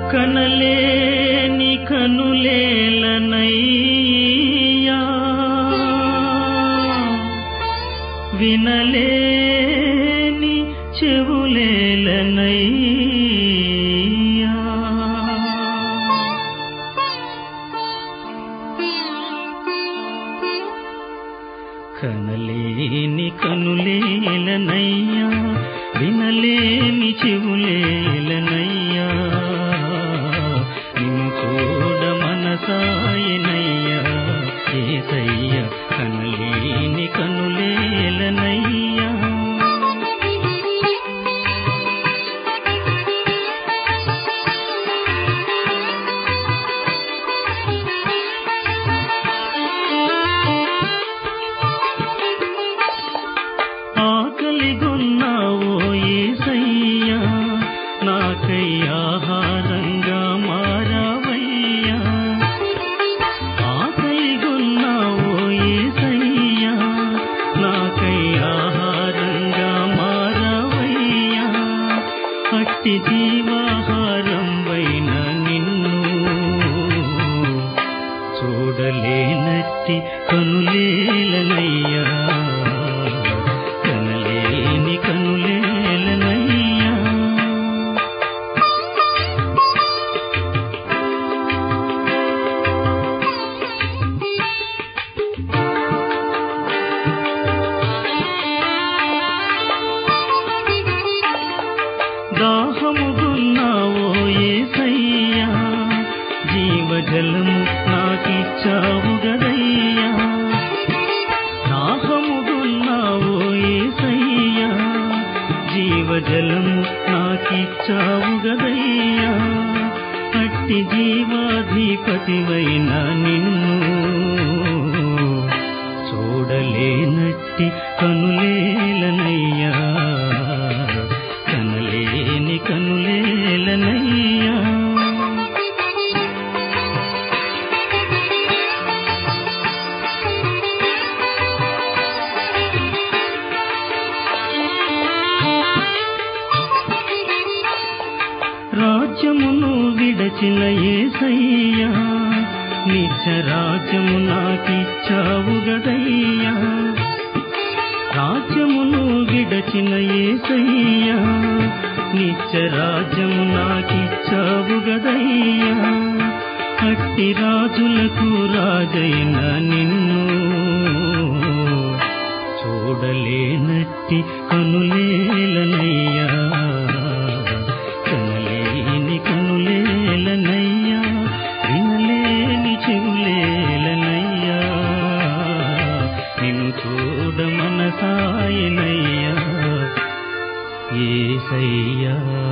కనలేని కనులేలనయ్యా వినలేని చెవులేలనయ్యా కనలేని కనులేలనయ్యా వినలేని చెవులేలనయ్యా నిన్ను చూడ మనసాయనయ్యా ఏసయ్య కనలేని కనులేలనయ్యా ఆకలిగొన్నావో ఏసయ్యా నాకై ఆహారంగా మారావయ్యా ఆకలిగొన్నావో ఏసయ్యా నాకై ఆహారంగా మారావయ్యా అట్టి జీవాహారం వైన నిన్ను చూడలేనట్టి కనులేలనయ్యా కనలేని కనులేలనయ్యా దాహముగున్నావో ఏసయ్యా జీవజలము నాకిచ్చావు గదయ్యా దాహముగున్నావో ఏసయ్యా జీవజలము నాకిచ్చావు గదయ్యా అట్టి జీవాధిపతివైన నిన్ను చూడలేనట్టి కనులేలనయ్యా కనలేని కనులేలనయ్యా రాజ్యమును విడచిన ఏసయ్యా నిత్య రాజ్యము నాకిచ్చావు గదయ్యా రాజ్యమును విడచిన ఏసయ్యా నిత్య రాజ్యము నాకిచ్చావు గదయ్యా అట్టి రాజులకు రాజైన నిన్ను చూడలేనట్టి కనులేలనయ్యా కనలేని కనులేలనయ్యా వినలేని చెవులేలనయ్యా నిన్ను చూడ మనసాయనయ్యా ఏసయ్యా